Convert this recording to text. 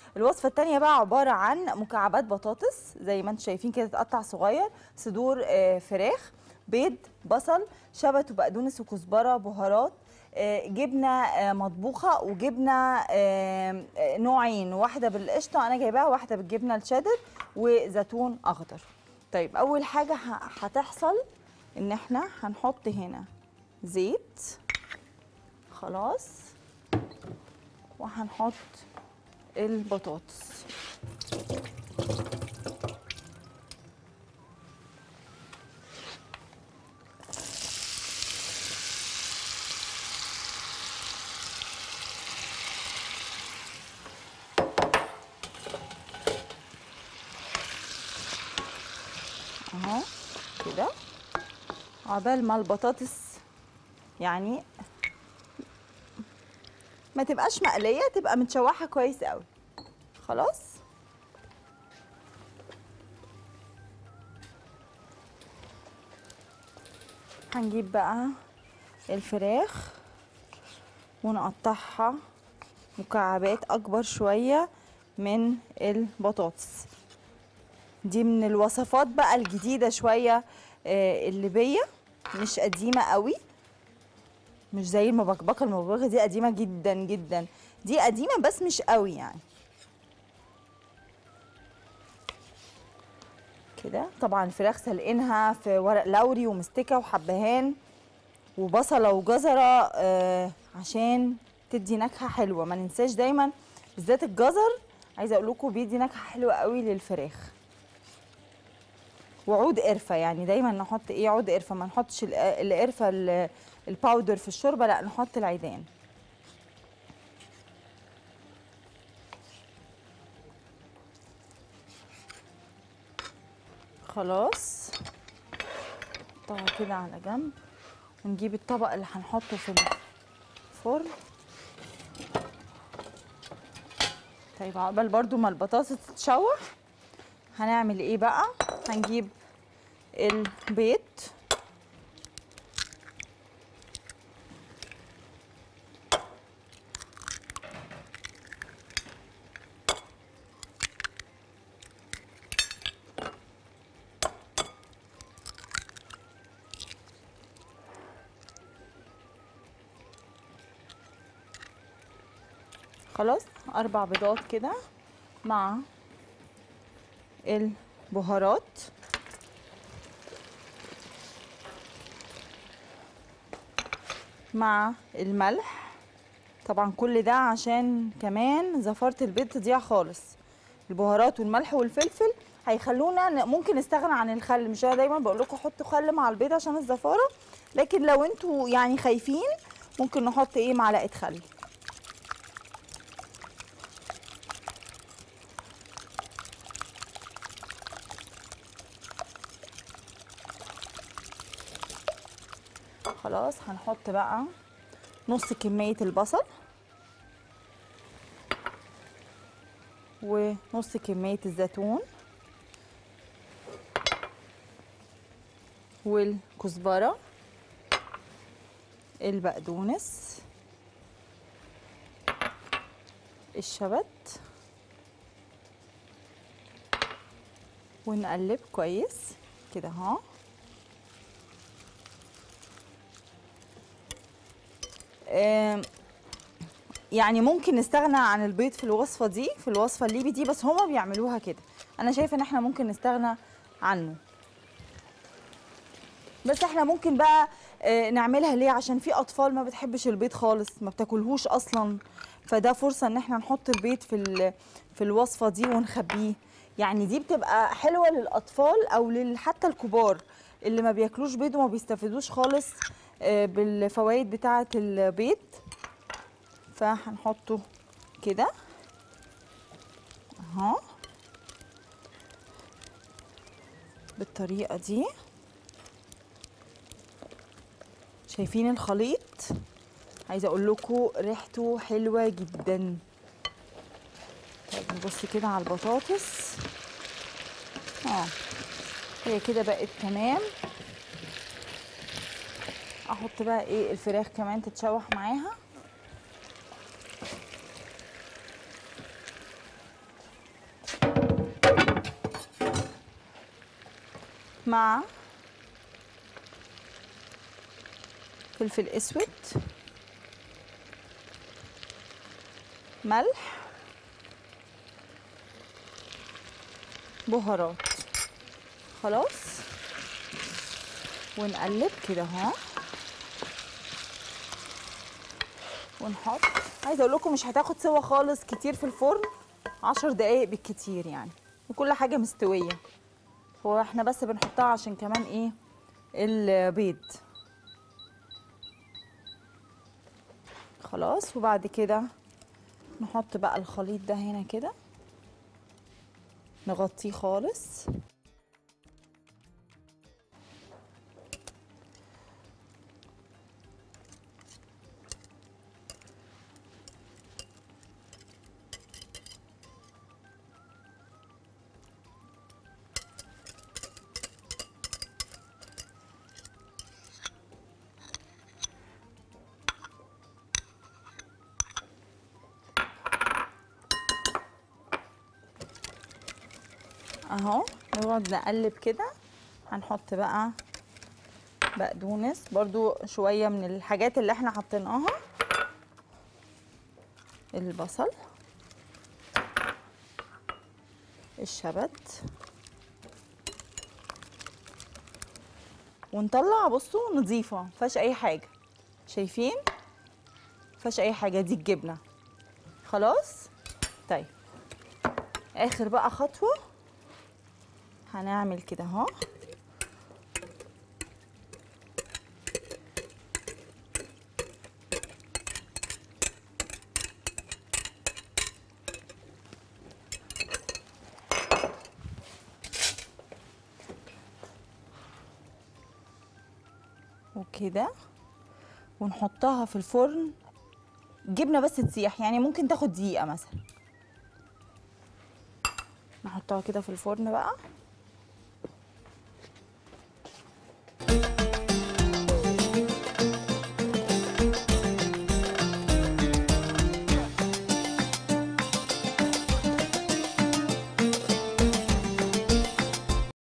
الوصفه الثانيه بقى عباره عن مكعبات بطاطس زي ما انتم شايفين كده تقطع صغير صدور آه، فراخ بيض بصل شبت وبقدونس وكزبره بهارات آه، جبنه آه، مطبوخه وجبنه آه، آه، نوعين واحده بالقشطه انا جايباها واحده بالجبنه الشيدر وزيتون اخضر طيب اول حاجه ه- هتحصل ان احنا هنحط هنا زيت خلاص وهنحط البطاطس اهو كده عقبال ما البطاطس يعني ما تبقاش مقليه تبقى متشوحه كويس قوي خلاص هنجيب بقى الفراخ ونقطعها مكعبات اكبر شويه من البطاطس دي من الوصفات بقى الجديده شويه آه، الليبيه مش قديمه قوي مش زي المبكبكه المبكبكه دي قديمه جدا جدا دي قديمه بس مش قوي يعني كده طبعا الفراخ سلقينها في ورق لوري ومستكه وحبهان وبصله وجزره آه عشان تدي نكهه حلوه ما ننساش دايما بالذات الجزر عايزه اقول لكم بيدي نكهه حلوه قوي للفراخ وعود قرفه يعني دايما نحط ايه عود قرفه ما نحطش ال- القرفه ال- الباودر في الشوربه لا نحط العيدان خلاص نحطها كده على جنب ونجيب الطبق اللي هنحطه في الفرن طيب عقبال برضو ما البطاطس تتشوح هنعمل ايه بقى هنجيب البيض خلاص اربع بيضات كده مع البهارات مع الملح طبعا كل ده عشان كمان زفارة البيض تضيع خالص البهارات والملح والفلفل هيخلونا ن- ممكن نستغنى عن الخل مش انا دايما بقول لكم حطوا خل مع البيض عشان الزفاره لكن لو انتوا يعني خايفين ممكن نحط ايه معلقه خل خلاص هنحط بقى نص كمية البصل ونص كمية الزيتون والكزبرة البقدونس الشبت ونقلب كويس كده اهو آم، يعني ممكن نستغنى عن البيض في الوصفه دي في الوصفه الليبي دي بس هما بيعملوها كده انا شايفه ان احنا ممكن نستغنى عنه بس احنا ممكن بقى آه، نعملها ليه عشان في اطفال ما بتحبش البيض خالص ما بتاكلهوش اصلا فده فرصه ان احنا نحط البيض في ال- في الوصفه دي ونخبيه يعني دي بتبقى حلوه للاطفال او لل- حتى الكبار اللي ما بياكلوش بيض وما بيستفيدوش خالص آه، بالفوائد بتاعه البيض فهنحطه كده اهو بالطريقه دي شايفين الخليط عايزه اقول لكم ريحته حلوه جدا طيب نبص كده على البطاطس اه هي كده بقت تمام احط بقى ايه الفراخ كمان تتشوح معاها مع فلفل اسود ملح بهارات خلاص ونقلب كده اهو ونحط عايزه اقول لكم مش هتاخد سوا خالص كتير في الفرن عشر دقايق بالكتير يعني وكل حاجه مستويه هو احنا بس بنحطها عشان كمان ايه البيض خلاص وبعد كده نحط بقى الخليط ده هنا كده نغطيه خالص اهو نقعد نقلب كده هنحط بقى بقدونس برضو شوية من الحاجات اللي احنا حطيناها البصل الشبت ونطلع بصوا نظيفة مفيهاش اي حاجة شايفين مفيهاش اي حاجة دي الجبنة خلاص طيب اخر بقى خطوه هنعمل كده اهو وكده ونحطها في الفرن جبنه بس تسيح يعني ممكن تاخد دقيقه مثلا نحطها كده في الفرن بقى